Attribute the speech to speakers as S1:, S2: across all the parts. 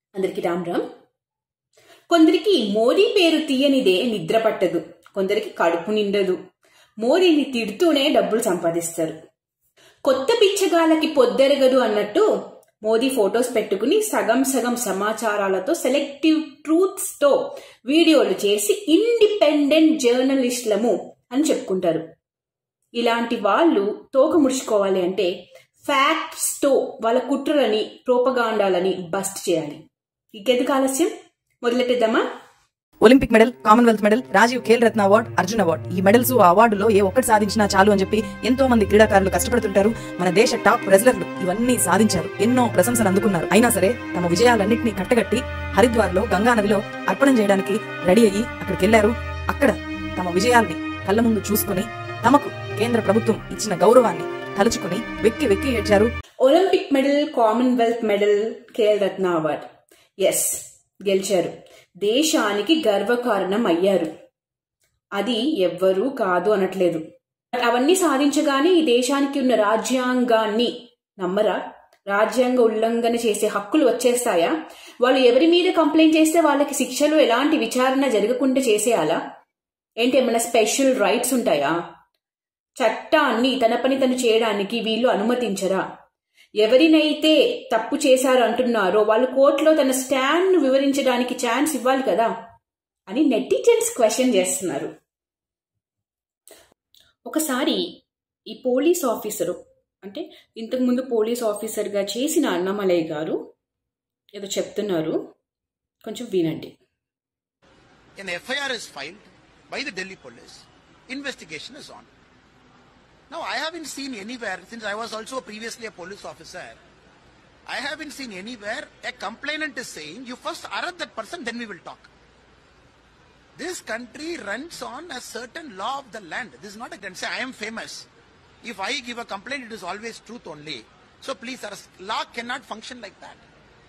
S1: అందరికి రామ్ రామ్ కొందరికి మోదీ పేరు తీయనిదే నిద్ర పట్టదు కొందరికి కడుపు నిండదు మోదీని తిడుతూనే డబ్బులు సంపాదిస్తారు కొత్త పిచ్చగాళ్ళకి పొద్దెరగదు అన్నట్టు మోదీ ఫొటోస్ పెట్టుకుని సగం సగం సమాచారాలతో సెలెక్టివ్ ట్రూత్స్ తో వీడియోలు చేసి ఇండిపెండెంట్ జర్నలిస్టులము అని చెప్పుకుంటారు ఇలాంటి వాళ్ళు తోక ముడుచుకోవాలి అంటే ఫ్యాక్ట్స్ తో వాళ్ళ కుట్రలని ప్రోపగాండాలని బస్ట్ చేయాలి ఇంకెందుకు ఆలస్యం మొదలెట్టేద్దామా
S2: Olympic medal Commonwealth medal Rajiv Khel Ratna award Arjun award ఈ మెడల్స్ ఆ అవార్డులో ఏ ఒక్కటి సాధించినా చాలు అని చెప్పి ఎంతో మంది క్రీడాకారులు కష్టపడుతుంటారు మన దేశ టాప్ రెజ్లర్లు ఇవన్నీ సాధించారు ఎన్నో ప్రశంసలు అందుకున్నారు అయినా సరే తమ విజయాలన్నింటినీ కట్టగట్టి హరిద్వార్ లో గంగా నదిలో అర్పణం చేయడానికి రెడీ అయ్యి అక్కడికి వెళ్లారు అక్కడ తమ విజయాల్ని కళ్ళ ముందు చూసుకుని తమకు కేంద్ర ప్రభుత్వం ఇచ్చిన గౌరవాన్ని తలుచుకుని వెక్కి వెక్కి ఏడ్చారు
S1: Olympic medal Commonwealth medal Khel Ratna awards గెలిచారు దేశానికి గర్వకారణం అయ్యారు అది ఎవ్వరూ కాదు అనట్లేదు అవన్నీ సాధించగానే ఈ దేశానికి ఉన్న రాజ్యాంగాన్ని నమ్మరా రాజ్యాంగ ఉల్లంఘన చేసే హక్కులు వచ్చేస్తాయా వాళ్ళు ఎవరి మీద కంప్లైంట్ చేస్తే వాళ్ళకి శిక్షలు ఎలాంటి విచారణ జరగకుండా చేసేయాలా ఏంటి ఏమైనా స్పెషల్ రైట్స్ ఉంటాయా చట్టాన్ని తన పని తను చేయడానికి వీళ్ళు అనుమతించరా ఎవరినైతే తప్పు చేశారు అంటున్నారో వాళ్ళు కోర్టులో తన స్టాండ్ వివరించడానికి ఛాన్స్ ఇవ్వాలి కదా అని నెటిజన్స్ క్వశ్చన్ చేస్తున్నారు ఒకసారి ఈ పోలీస్ ఆఫీసరు అంటే ఇంతకుముందు పోలీస్ ఆఫీసర్గా చేసిన అన్నమలయ్య గారు ఏదో చెప్తున్నారు కొంచెం వినండి
S3: An FIR is filed by the Delhi police. Investigation is on. Now, I haven't seen anywhere, since I was also previously a police officer, I haven't seen anywhere a complainant is saying, you first arrest that person, then we will talk. This country runs on a certain law of the land. This is not a say, I am famous. If I give a complaint, it is always truth only. So please, arrest. law cannot function like that.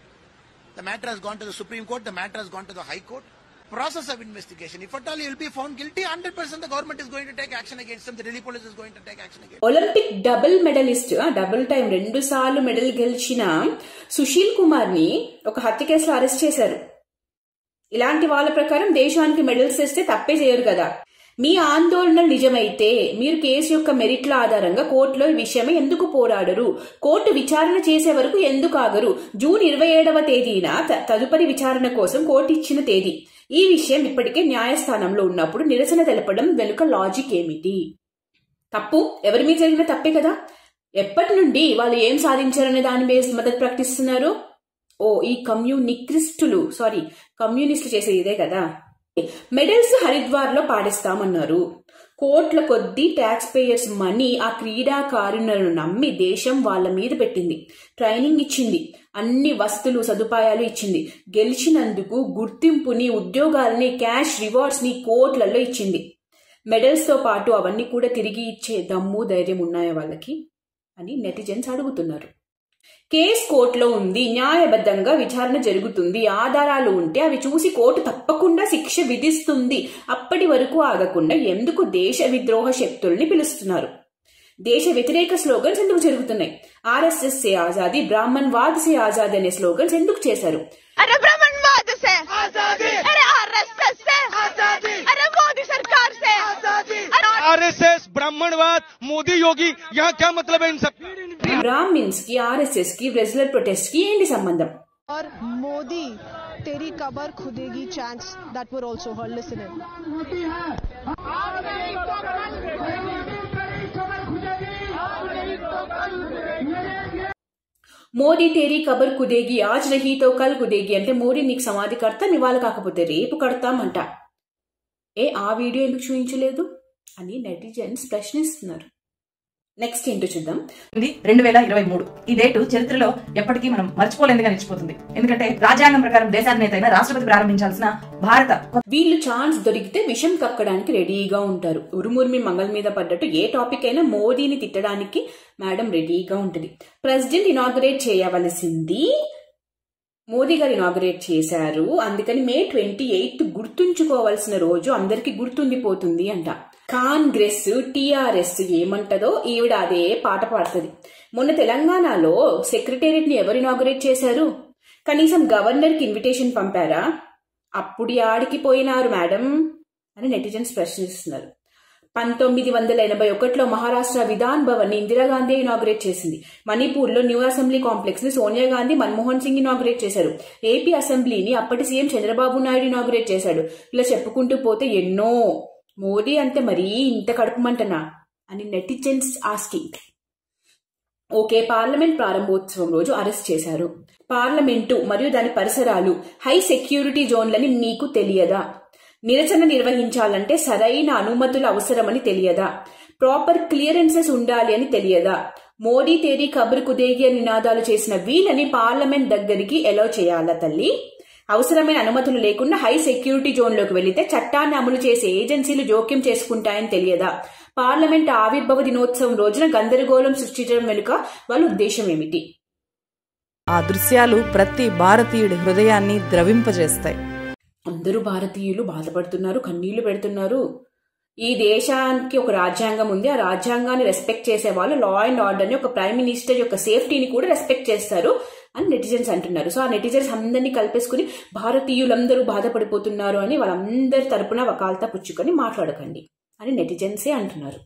S3: The matter has gone to the Supreme Court, the matter has gone to the High Court. Process of investigation. If at all he will be found guilty, 100% the government is going to take action against him. The Delhi police is going to take action against him.
S1: Olympic double medallist double time రెండు సార్లు medal గెలిచిన సుశీల్ కుమార్ ని ఒక హత్య కేసులో arrest చేశారు ఇలాంటి వాళ్ళ ప్రకారం దేశానికి మెడల్స్ తెస్తే తప్పే చేయరు కదా మీ ఆందోళనలు నిజమైతే మీరు కేసు యొక్క మెరిట్ల ఆధారంగా కోర్టులో ఈ విషయమై ఎందుకు పోరాడరు కోర్టు విచారణ చేసే వరకు ఎందుకు ఆగరు జూన్ ఇరవై ఏడవ తేదీన త- తదుపరి విచారణ కోసం కోర్టు ఇచ్చిన తేదీ ఈ విషయం ఇప్పటికే న్యాయస్థానంలో ఉన్నప్పుడు నిరసన తెలపడం వెనుక లాజిక్ ఏమిటి తప్పు ఎవరి మీద జరిగిన తప్పే కదా ఎప్పటి నుండి వాళ్ళు ఏం సాధించారనే దాని మీద మద్దతు ప్రకటిస్తున్నారు ఓ ఈ కమ్యూనిక్రిస్టులు సారీ కమ్యూనిస్టులు చేసే ఇదే కదా మెడల్స్ హరిద్వార్ లో పాడిస్తామన్నారు కోట్ల కొద్దీ ట్యాక్స్ పేయర్స్ మనీ ఆ క్రీడాకారులను నమ్మి దేశం వాళ్ళ మీద పెట్టింది ట్రైనింగ్ ఇచ్చింది అన్ని వస్తువులు సదుపాయాలు ఇచ్చింది గెలిచినందుకు గుర్తింపుని ఉద్యోగాలని క్యాష్ రివార్డ్స్ ని కోట్లలో ఇచ్చింది మెడల్స్ తో పాటు అవన్నీ కూడా తిరిగి ఇచ్చే దమ్ము ధైర్యం ఉన్నాయా వాళ్ళకి అని నెటిజన్స్ అడుగుతున్నారు కేస్ కోర్టులో ఉంది న్యాయబద్ధంగా విచారణ జరుగుతుంది ఆధారాలు ఉంటే అవి చూసి కోర్టు తప్పకుండా శిక్ష విధిస్తుంది అప్పటి వరకు ఆగకుండా ఎందుకు దేశ విద్రోహ శక్తుల్ని పిలుస్తున్నారు దేశ వ్యతిరేక స్లోగన్స్ ఎందుకు జరుగుతున్నాయి ఆర్ఎస్ఎస్ సే ఆజాదీ బ్రాహ్మణ్ వాద్ సే ఆజాదీ అనే స్లోగన్స్ ఎందుకు చేశారు
S4: अरे ब्राह्मणवाद से आजादी अरे आरएसएस से आजादी अरे मोदी सरकार से आजादी
S5: आरएसएस ब्राह्मणवाद मोदी योगी यहाँ क्या मतलब है इन सब
S1: బ్రాహ్మిన్స్ కి ఆర్ఎస్ఎస్ కి రెగ్యులర్ ప్రొటెస్ట్ కి ఏంటి సంబంధం
S6: और मोदी तेरी कबर खुदेगी chants that were also heard listen in
S1: Modi తేరీ కబర్ కుదేగి ఆజ్ రహీ తో కల్ కుదేగి అంటే మోడీ నీకు సమాధి కడతాం ఇవాళ కాకపోతే రేపు కడతామంట ఏ ఆ వీడియో ఎందుకు చూపించలేదు అని నెటిజన్స్ ప్రశ్నిస్తున్నారు నెక్స్ట్ ఏంటో చూద్దాం
S2: ఇది రెండు వేల ఇరవై మూడు ఈ డేటు చరిత్రలో ఎప్పటికీ మనం మర్చిపోలేనిదిగా నిలిచిపోతుంది ఎందుకంటే రాజ్యాంగం ప్రకారం దేశాధినేత అయిన రాష్ట్రపతి ప్రారంభించాల్సిన భారత
S1: వీళ్ళు ఛాన్స్ దొరికితే విషం కక్కడానికి రెడీగా ఉంటారు ఉరుమురిమి మంగళ మీద పడ్డట్టు ఏ టాపిక్ అయినా మోదీని తిట్టడానికి మేడం రెడీగా ఉంటుంది ప్రెసిడెంట్ ఇనాగ్రేట్ చేయవలసింది మోదీ గారు ఇనాగ్రేట్ చేశారు అందుకని మే ట్వంటీ ఎయిత్ గుర్తుంచుకోవాల్సిన రోజు అందరికి గుర్తుండిపోతుంది అంట కాంగ్రెస్ టిఆర్ఎస్ ఏమంటదో ఈవిడ అదే పాట పాడుతుంది మొన్న తెలంగాణలో సెక్రటేరియట్ ని ఎవరు ఇనాగ్రేట్ చేశారు కనీసం గవర్నర్కి ఇన్విటేషన్ పంపారా అప్పుడు ఆడికి పోయినారు మేడం అని నెటిజన్స్ ప్రశ్నిస్తున్నారు పంతొమ్మిది వందల ఎనభై ఒకటిలో మహారాష్ట్ర విధాన్ భవన్ ని ఇందిరాగాంధీ ఇనాగ్రేట్ చేసింది మణిపూర్లో న్యూ అసెంబ్లీ కాంప్లెక్స్ ని సోనియా గాంధీ మన్మోహన్ సింగ్ ఇనాగ్రేట్ చేశారు ఏపీ అసెంబ్లీని అప్పటి సీఎం చంద్రబాబు నాయుడు ఇనాగ్రేట్ చేశాడు ఇలా చెప్పుకుంటూ పోతే ఎన్నో మోదీ అంతే మరీ ఇంత కడుపుమంటనా అని నెటిజన్స్ ఆస్కింగ్ ఓకే పార్లమెంట్ ప్రారంభోత్సవం రోజు అరెస్ట్ చేశారు పార్లమెంటు మరియు దాని పరిసరాలు హై సెక్యూరిటీ జోన్లని మీకు తెలియదా నిరసన నిర్వహించాలంటే సరైన అనుమతులు అవసరమని తెలియదా ప్రాపర్ క్లియరెన్సెస్ ఉండాలి అని తెలియదా మోడీ తేరీ కబురు కుదేగి అని నినాదాలు చేసిన వీళ్ళని పార్లమెంట్ దగ్గరికి ఎలో చేయాలా తల్లి అవసరమైన అనుమతులు లేకుండా హై సెక్యూరిటీ జోన్లోకి వెళితే చట్టాన్ని అమలు చేసే ఏజెన్సీలు జోక్యం చేసుకుంటాయని తెలియదా పార్లమెంట్ ఆవిర్భవ దినోత్సవం రోజున గందరగోళం సృష్టించడం వెనుక వాళ్ళ ఉద్దేశం ఏమిటి
S2: ఆ దృశ్యాలు ప్రతి భారతీయుడి హృదయాన్ని ద్రవింపజేస్తాయి
S1: అందరూ భారతీయులు బాధపడుతున్నారు కన్నీళ్లు పెడుతున్నారు ఈ దేశానికి ఒక రాజ్యాంగం ఉంది ఆ రాజ్యాంగాన్ని రెస్పెక్ట్ చేసే వాళ్ళు లా అండ్ ఆర్డర్ ని ఒక ప్రైమ్ మినిస్టర్ యొక్క సేఫ్టీని కూడా రెస్పెక్ట్ చేస్తారు అని నెటిజన్స్ అంటున్నారు సో ఆ నెటిజన్స్ అందరినీ కలిపేసుకుని భారతీయులందరూ బాధపడిపోతున్నారు అని వాళ్ళందరి తరపున వకాల్తా పుచ్చుకొని మాట్లాడకండి అని నెటిజన్సే అంటున్నారు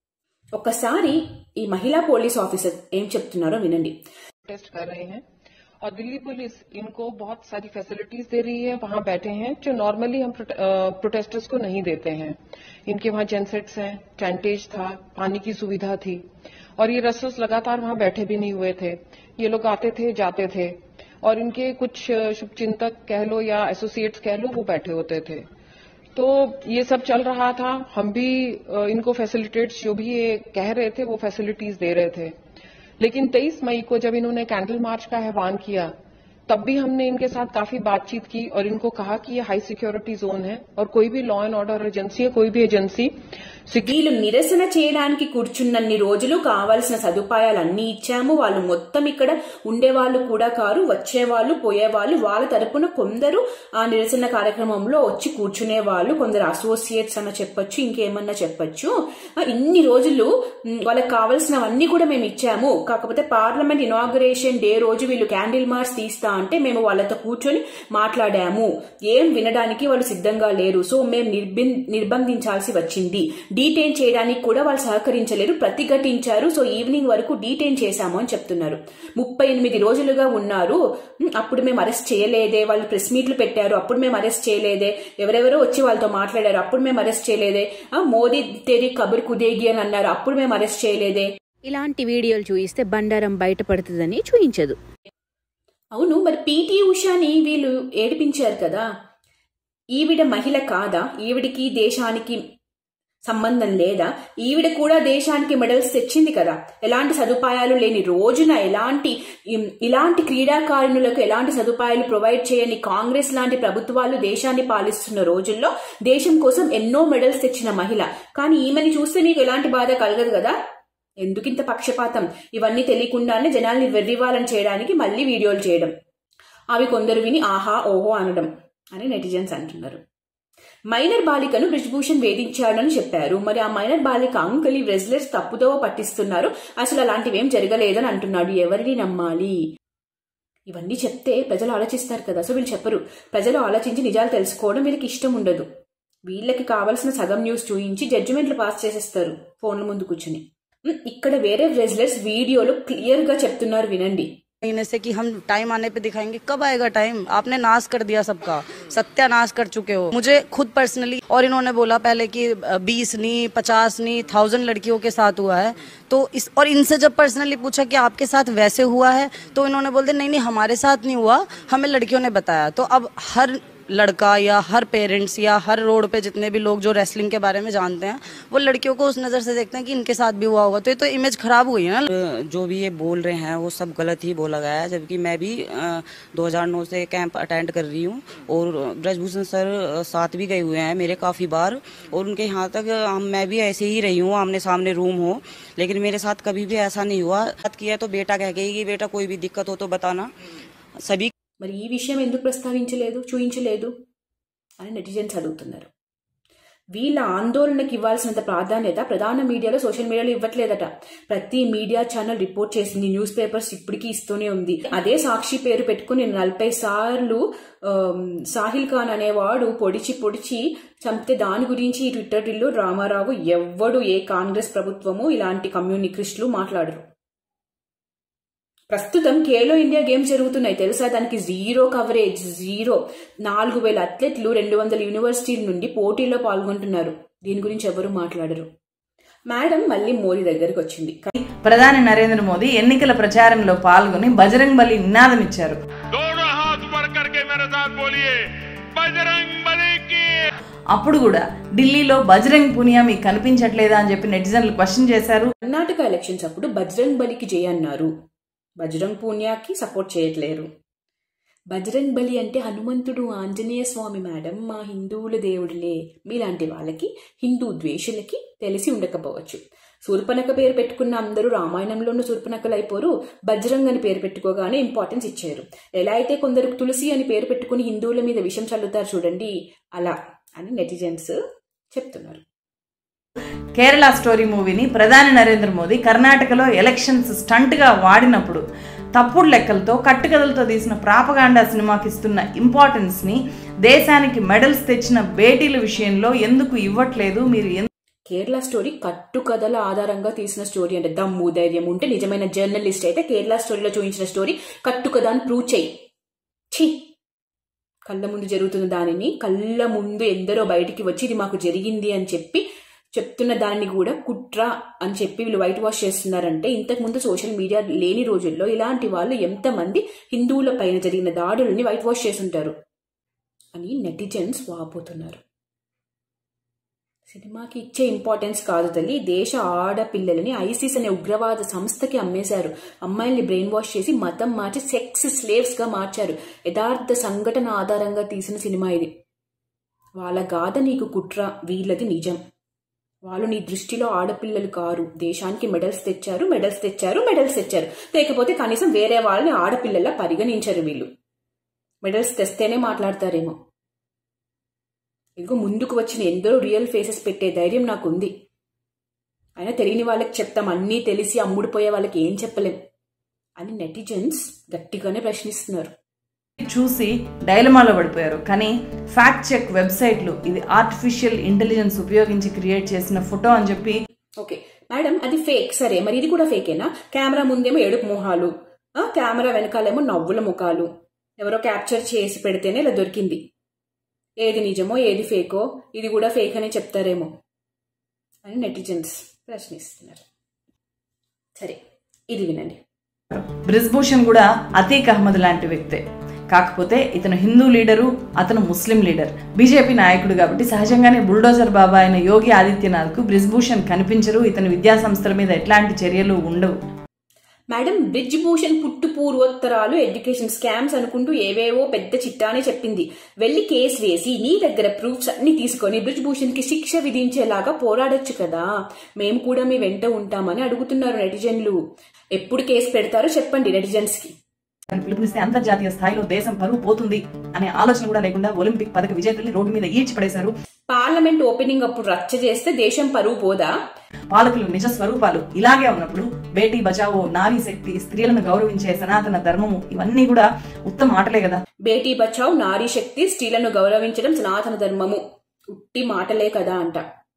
S1: ఒక్కసారి ఈ మహిళా పోలీస్ ఆఫీసర్ ఏం చెప్తున్నారో వినండి
S7: टेस्ट कर रहे हैं और दिल्ली पुलिस इनको बहुत सारी फैसिलिटीज दे रही है वहां बैठे हैं जो नॉर्मली हम प्रोटेस्टर्स को नहीं देते हैं इनके वहां जेनसेट्स हैं टेंटेज था पानी की सुविधा थी और ये रसोस लगातार वहां बैठे भी नहीं हुए थे ये लोग आते थे जाते थे और इनके कुछ शुभचिंतक कह लो या एसोसिएट्स कह लो वो बैठे होते थे तो ये सब चल रहा था हम भी अ, इनको फैसिलिटेट्स जो भी ये कह रहे थे वो फैसिलिटीज दे रहे थे लेकिन 23 मई को जब इन्होंने कैंडल मार्च का आह्वान किया तब भी हमने इनके साथ काफी बातचीत की और इनको कहा कि ये हाई सिक्योरिटी जोन है और कोई भी लॉ एंड ऑर्डर एजेंसी है कोई भी एजेंसी
S1: వీళ్ళు నిరసన చేయడానికి కూర్చున్నన్ని రోజులు కావాల్సిన సదుపాయాలన్నీ ఇచ్చాము వాళ్ళు మొత్తం ఇక్కడ ఉండేవాళ్ళు కూడా కారు వచ్చేవాళ్ళు పోయేవాళ్ళు వాళ్ళ తరపున కొందరు ఆ నిరసన కార్యక్రమంలో వచ్చి కూర్చునే వాళ్ళు కొందరు అసోసియేట్స్ అన్న చెప్పొచ్చు ఇంకేమన్నా చెప్పొచ్చు ఆ, ఇన్ని రోజులు మ్, వాళ్ళకి కావాల్సినవన్నీ కూడా మేము ఇచ్చాము కాకపోతే పార్లమెంట్ ఇనాగరేషన్ డే రోజు వీళ్ళు క్యాండిల్ మార్చ్ తీస్తా అంటే మేము వాళ్ళతో కూర్చొని మాట్లాడాము ఏం వినడానికి వాళ్ళు సిద్ధంగా లేరు సో మేము నిర్బిన్ నిర్బంధించాల్సి వచ్చింది డీటైన్ చేయడానికి కూడా వాళ్ళు సహకరించలేరు ప్రతిఘటించారు సో ఈవినింగ్ వరకు డీటైన్ చేశాము అని చెప్తున్నారు ముప్పై ఎనిమిది రోజులుగా ఉన్నారు ఉమ్, అప్పుడు మేము అరెస్ట్ చేయలేదే వాళ్ళు ప్రెస్ మీట్లు పెట్టారు అప్పుడు మేము అరెస్ట్ చేయలేదే ఎవరెవరో వచ్చి వాళ్ళతో మాట్లాడారు అప్పుడు మేము అరెస్ట్ చేయలేదే ఆ, మోదీ తేరీ కబుర్ కుదేగి అని అన్నారు అప్పుడు మేము అరెస్ట్ చేయలేదే
S8: ఇలాంటి వీడియోలు చూయిస్తే బండారం బయటపడుతుందని చూయించదు
S1: అవును మరి పీటీ ఉషాని వీళ్ళు ఏడిపించారు కదా ఈవిడ మహిళ కాదా ఈవిడికి దేశానికి సంబంధం లేదా ఈవిడ కూడా దేశానికి మెడల్స్ తెచ్చింది కదా ఎలాంటి సదుపాయాలు లేని రోజున ఎలాంటి ఇం- ఇలాంటి క్రీడాకారుణులకు ఎలాంటి సదుపాయాలు ప్రొవైడ్ చేయని కాంగ్రెస్ లాంటి ప్రభుత్వాలు దేశాన్ని పాలిస్తున్న రోజుల్లో దేశం కోసం ఎన్నో మెడల్స్ తెచ్చిన మహిళ కానీ ఈమెని చూస్తే మీకు ఎలాంటి బాధ కలగదు కదా ఎందుకింత పక్షపాతం ఇవన్నీ తెలియకుండానే జనాల్ని వెర్రివాలని చేయడానికి మళ్ళీ వీడియోలు చేయడం అవి కొందరు విని ఆహా ఓహో అనడం అని నెటిజన్స్ అంటున్నారు మైనర్ బాలికను బ్రిజ్భూషణ్ వేధించాడని చెప్పారు మరి ఆ మైనర్ బాలిక అంకుల్ ఈ రెజ్లర్స్ తప్పుదో పట్టిస్తున్నారు అసలు అలాంటివేం జరగలేదని అంటున్నాడు ఎవరిని నమ్మాలి ఇవన్నీ చెప్తే ప్రజలు ఆలోచిస్తారు కదా సో వీళ్ళు చెప్పరు ప్రజలు ఆలోచించి నిజాలు తెలుసుకోవడం వీళ్ళకి ఇష్టం ఉండదు వీళ్ళకి కావాల్సిన సగం న్యూస్ చూయించి జడ్జిమెంట్లు పాస్ చేసేస్తారు ఫోన్ల ముందు కూర్చుని ఉమ్, ఇక్కడ వేరే రెజ్లర్స్ వీడియోలో క్లియర్ గా చెప్తున్నారు వినండి
S9: महीने से कि हम टाइम आने पे दिखाएंगे कब आएगा टाइम आपने नाश कर दिया सबका सत्यानाश कर चुके हो मुझे खुद पर्सनली और इन्होंने बोला पहले कि बीस नहीं पचास नहीं थाउजेंड लड़कियों के साथ हुआ है तो इस और इनसे जब पर्सनली पूछा कि आपके साथ वैसे हुआ है तो इन्होंने बोल दिया नहीं नहीं हमारे साथ नहीं हुआ हमें लड़कियों ने बताया तो अब हर लड़का या हर पेरेंट्स या हर रोड पे जितने भी लोग जो रेसलिंग के बारे में जानते हैं वो लड़कियों को उस नज़र से देखते हैं कि इनके साथ भी हुआ होगा तो ये तो इमेज खराब हुई है ना
S10: जो भी ये बोल रहे हैं वो सब गलत ही बोला गया है जबकि मैं भी अ, 2009 से कैंप अटेंड कर रही हूँ और ब्रजभूषण सर अ, साथ भी गए हुए हैं मेरे काफ़ी बार और उनके यहाँ तक अ, हम मैं भी ऐसे ही रही हूँ आमने सामने रूम हो लेकिन मेरे साथ कभी भी ऐसा नहीं हुआ बात किया तो बेटा कह गई कि बेटा कोई भी दिक्कत हो तो बताना सभी
S1: మరి ఈ విషయం ఎందుకు ప్రస్తావించలేదు చూయించలేదు అని నెటిజన్స్ అడుగుతున్నారు వీళ్ళ ఆందోళనకి ఇవ్వాల్సినంత ప్రాధాన్యత ప్రధాన మీడియాలో సోషల్ మీడియాలో ఇవ్వట్లేదట ప్రతి మీడియా ఛానల్ రిపోర్ట్ చేసింది న్యూస్ పేపర్స్ ఇప్పటికీ ఇస్తూనే ఉంది అదే సాక్షి పేరు పెట్టుకుని నలభై సార్లు ఆమ్, సాహిల్ ఖాన్ అనేవాడు పొడిచి పొడిచి చంపితే దాని గురించి ఈ ట్విట్టర్లో రామారావు ఎవ్వడు ఏ కాంగ్రెస్ ప్రభుత్వము ఇలాంటి కమ్యూనిస్టులు మాట్లాడరు ప్రస్తుతం ఖేలో ఇండియా గేమ్స్ జరుగుతున్నాయి తెలుసా దానికి జీరో కవరేజ్ జీరో నాలుగు వేల అథ్లెట్లు రెండు వందల యూనివర్సిటీల నుండి పోటీలో పాల్గొంటున్నారు దీని గురించి ఎవరు మాట్లాడరు మేడం మళ్ళీ మోదీ దగ్గరికి వచ్చింది
S2: ప్రధాని నరేంద్ర మోదీ ఎన్నికల ప్రచారంలో పాల్గొని బజరంగ్ బలి నినాదం ఇచ్చారు
S5: दोनों हाथ ऊपर करके मेरे साथ बोलिए बजरंग बली की
S2: అప్పుడు కూడా ఢిల్లీలో బజరంగ్ పునియా మీకు కనిపించట్లేదా అని చెప్పి నెటిజన్లు క్వశ్చన్ చేశారు
S1: కర్ణాటక ఎలక్షన్స్ అప్పుడు బజరంగ్ బలికి జయ అన్నారు బజరంగ్ పూనియాకి సపోర్ట్ చేయట్లేరు బజరంగ్ బలి అంటే హనుమంతుడు ఆంజనేయ స్వామి మేడం మా హిందువుల దేవుడులే మీలాంటి వాళ్ళకి హిందూ ద్వేషులకి తెలిసి ఉండకపోవచ్చు శూర్పనక పేరు పెట్టుకున్న అందరూ రామాయణంలోనూ శూర్పనకలు అయిపోరు బజరంగ్ అని పేరు పెట్టుకోగానే ఇంపార్టెన్స్ ఇచ్చారు ఎలా అయితే కొందరు తులసి అని పేరు పెట్టుకుని హిందువుల మీద విషం చల్లుతారు చూడండి అలా అని నెటిజన్స్ చెప్తున్నారు
S2: కేరళ స్టోరీ మూవీని ప్రధాని నరేంద్ర మోదీ కర్ణాటకలో ఎలక్షన్స్ స్టంట్గా వాడినప్పుడు తప్పుడు లెక్కలతో కట్టుకథలతో తీసిన ప్రాపగాండా సినిమాకి ఇస్తున్న ఇంపార్టెన్స్ని దేశానికి మెడల్స్ తెచ్చిన బేటీల విషయంలో ఎందుకు ఇవ్వట్లేదు మీరు ఎందుకు
S1: కేరళ స్టోరీ కట్టుకథల ఆధారంగా తీసిన స్టోరీ అంటే దమ్ము ధైర్యం ఉంటే నిజమైన జర్నలిస్ట్ అయితే కేరళ స్టోరీలో చూపించిన స్టోరీ కట్టుకథ అని ప్రూవ్ చేయి ఛీ కళ్ళ ముందు జరుగుతున్న దానిని కళ్ళ ముందు ఎందరో బయటికి వచ్చి ఇది మాకు జరిగింది అని చెప్పి చెప్తున్న దాన్ని కూడా కుట్ర అని చెప్పి వీళ్ళు వైట్ వాష్ చేస్తున్నారంటే ఇంతకు ముందు సోషల్ మీడియా లేని రోజుల్లో ఇలాంటి వాళ్ళు ఎంతమంది హిందువుల పైన జరిగిన దాడులని వైట్ వాష్ చేస్తుంటారు అని నెటిజన్స్ వాపోతున్నారు సినిమాకి ఇచ్చే ఇంపార్టెన్స్ కాదు తల్లి దేశ ఆడపిల్లలని ఐసిస్ అనే ఉగ్రవాద సంస్థకి అమ్మేశారు అమ్మాయిల్ని బ్రెయిన్ వాష్ చేసి మతం మార్చి సెక్స్ స్లేవ్స్ గా మార్చారు యథార్థ సంఘటన ఆధారంగా తీసిన సినిమా ఇది వాళ్ళ గాథ నీకు కుట్ర వీళ్ళది నిజం వాళ్ళు నీ దృష్టిలో ఆడపిల్లలు కారు దేశానికి మెడల్స్ తెచ్చారు మెడల్స్ తెచ్చారు మెడల్స్ తెచ్చారు లేకపోతే కనీసం వేరే వాళ్ళని ఆడపిల్లల్లా పరిగణించరు వీళ్ళు మెడల్స్ తెస్తేనే మాట్లాడతారేమో ఇదిగో ముందుకు వచ్చిన ఎందరో రియల్ ఫేసెస్ పెట్టే ధైర్యం నాకుంది అయినా తెలియని వాళ్ళకి చెప్తాం అన్నీ తెలిసి అమ్ముడుపోయే వాళ్ళకి ఏం చెప్పలేం అని నెటిజన్స్ గట్టిగానే ప్రశ్నిస్తున్నారు
S2: చూసి డైలమాలో పడిపోయారు కానీ ఫ్యాక్ట్ చెక్ వెబ్సైట్లు ఇది ఆర్టిఫిషియల్ ఇంటెలిజెన్స్ ఉపయోగించి క్రియేట్ చేసిన ఫోటో అని చెప్పి
S1: ఓకే మేడం అది ఫేక్ సరే మరి ఇది కూడా ఫేకేనా కెమెరా ముందేమో ఏడుపు మొహాలు ఆ, కెమెరా వెనకాలేమో నవ్వుల ముఖాలు ఎవరో క్యాప్చర్ చేసి పెడితేనే ఇలా దొరికింది ఏది నిజమో ఏది ఫేకో ఇది కూడా ఫేక్ అనే చెప్తారేమో అని నెటిజన్స్ ప్రశ్నిస్తున్నారు సరే ఇది వినండి
S2: బ్రిజ్భూషణ్ కూడా అతీక్ అహ్మద్ లాంటి వ్యక్తే కాకపోతే ఇతను హిందూ లీడరు అతను ముస్లిం లీడర్ బీజేపీ నాయకుడు కాబట్టి సహజంగానే బుల్డోజర్ బాబా అయిన యోగి ఆదిత్యనాథ్కు బ్రిజ్భూషణ్ కనిపించరు ఇతని విద్యా సంస్థల మీద ఎట్లాంటి చర్యలు ఉండవు
S1: మేడం బ్రిడ్జ్ భూషణ్ పుట్టు పూర్వోత్తరాలు ఎడ్యుకేషన్ స్కామ్స్ అనుకుంటూ ఏవేవో పెద్ద చిట్టానే చెప్పింది వెళ్లి కేసు వేసి నీ దగ్గర ప్రూఫ్స్ అన్ని తీసుకొని బ్రిడ్జ్ భూషణ్ కి శిక్ష విధించేలాగా పోరాడొచ్చు కదా మేము కూడా మీ వెంట ఉంటామని అడుగుతున్నారు నెటిజన్లు ఎప్పుడు కేసు పెడతారో చెప్పండి నెటిజన్స్ కి
S2: అని పిలుపునిస్తే అంతర్జాతీయ స్థాయిలో దేశం పరువు పోతుంది అనే ఆలోచన కూడా లేకుండా ఒలింపిక్ పథక విజేతల్ని రోడ్డు మీద ఈడ్చి పడేశారు
S1: పార్లమెంట్ ఓపెనింగ్ అప్పుడు రచ్చ చేస్తే దేశం పరువు పోదా
S2: పాలకులు నిజ స్వరూపాలు ఇలాగే ఉన్నప్పుడు బేటీ బచావో నారీ శక్తి స్త్రీలను గౌరవించే సనాతన ధర్మము ఇవన్నీ కూడా ఉత్తమ ఆటలే కదా
S1: బేటీ బచావ్ నారీ శక్తి స్త్రీలను గౌరవించడం సనాతన ధర్మము ఉట్టి మాటలే కదా అంట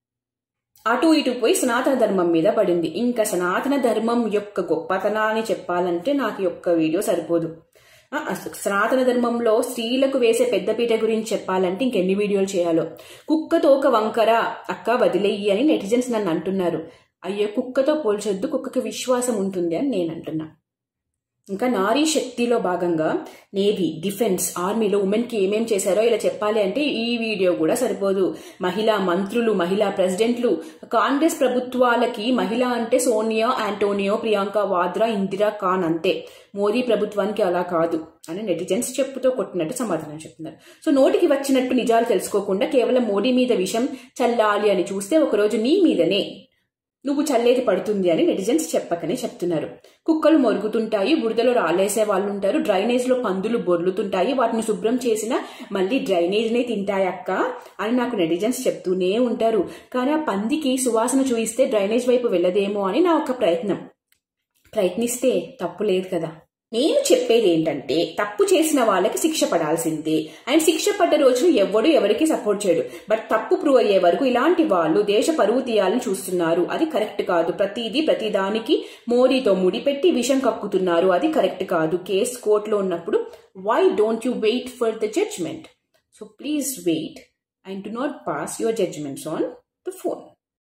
S1: అటు ఇటు పోయి సనాతన ధర్మం మీద పడింది ఇంకా సనాతన ధర్మం యొక్క గొప్పతనాన్ని చెప్పాలంటే నాకు ఈ ఒక్క వీడియో సరిపోదు ఆ, అసలు సనాతన ధర్మంలో స్త్రీలకు వేసే పెద్దపీట గురించి చెప్పాలంటే ఇంకెన్ని వీడియోలు చేయాలో కుక్కతో ఒక వంకర అక్క వదిలేయి అని నెటిజన్స్ నన్ను అంటున్నారు అయ్యో కుక్కతో పోల్చొద్దు కుక్కకి విశ్వాసం ఉంటుంది అని నేను అంటున్నా ఇంకా నారీ శక్తిలో భాగంగా నేవీ డిఫెన్స్ ఆర్మీలో ఉమెన్కి ఏమేం చేశారో ఇలా చెప్పాలి అంటే ఈ వీడియో కూడా సరిపోదు మహిళా మంత్రులు మహిళా ప్రెసిడెంట్లు కాంగ్రెస్ ప్రభుత్వాలకి మహిళ అంటే సోనియా ఆంటోనియో ప్రియాంక వాద్రా ఇందిరా ఖాన్ అంతే మోదీ ప్రభుత్వానికి అలా కాదు అని నెటిజన్స్ చెప్పుతో కొట్టినట్టు సమాధానం చెప్తున్నారు సో నోటికి వచ్చినట్టు నిజాలు తెలుసుకోకుండా కేవలం మోడీ మీద విషం చల్లాలి అని చూస్తే ఒకరోజు నీ మీదనే నువ్వు చల్లేది పడుతుంది అని నెటిజన్స్ చెప్పకనే చెప్తున్నారు కుక్కలు మొరుగుతుంటాయి బురదలో రాలేసే వాళ్ళు ఉంటారు డ్రైనేజ్ లో పందులు బొర్లుతుంటాయి వాటిని శుభ్రం చేసినా మళ్ళీ డ్రైనేజ్ నే తింటాయక్క అని నాకు నెటిజన్స్ చెప్తూనే ఉంటారు కానీ ఆ పందికి సువాసన చూయిస్తే డ్రైనేజ్ వైపు వెళ్ళదేమో అని నా ఒక ప్రయత్నం ప్రయత్నిస్తే తప్పు లేదు కదా నేను చెప్పేది ఏంటంటే తప్పు చేసిన వాళ్ళకి శిక్ష పడాల్సిందే అండ్ శిక్ష పడ్డ రోజున ఎవడు ఎవరికి సపోర్ట్ చేయడు బట్ తప్పు ప్రూవ్ అయ్యే వరకు ఇలాంటి వాళ్ళు దేశ పరువు తీయాలని చూస్తున్నారు అది కరెక్ట్ కాదు ప్రతిదీ ప్రతిదానికి మోడీతో ముడిపెట్టి విషం కక్కుతున్నారు అది కరెక్ట్ కాదు కేస్ కోర్టులో ఉన్నప్పుడు why don't you wait for the judgement so please wait and do not pass your judgements on the phone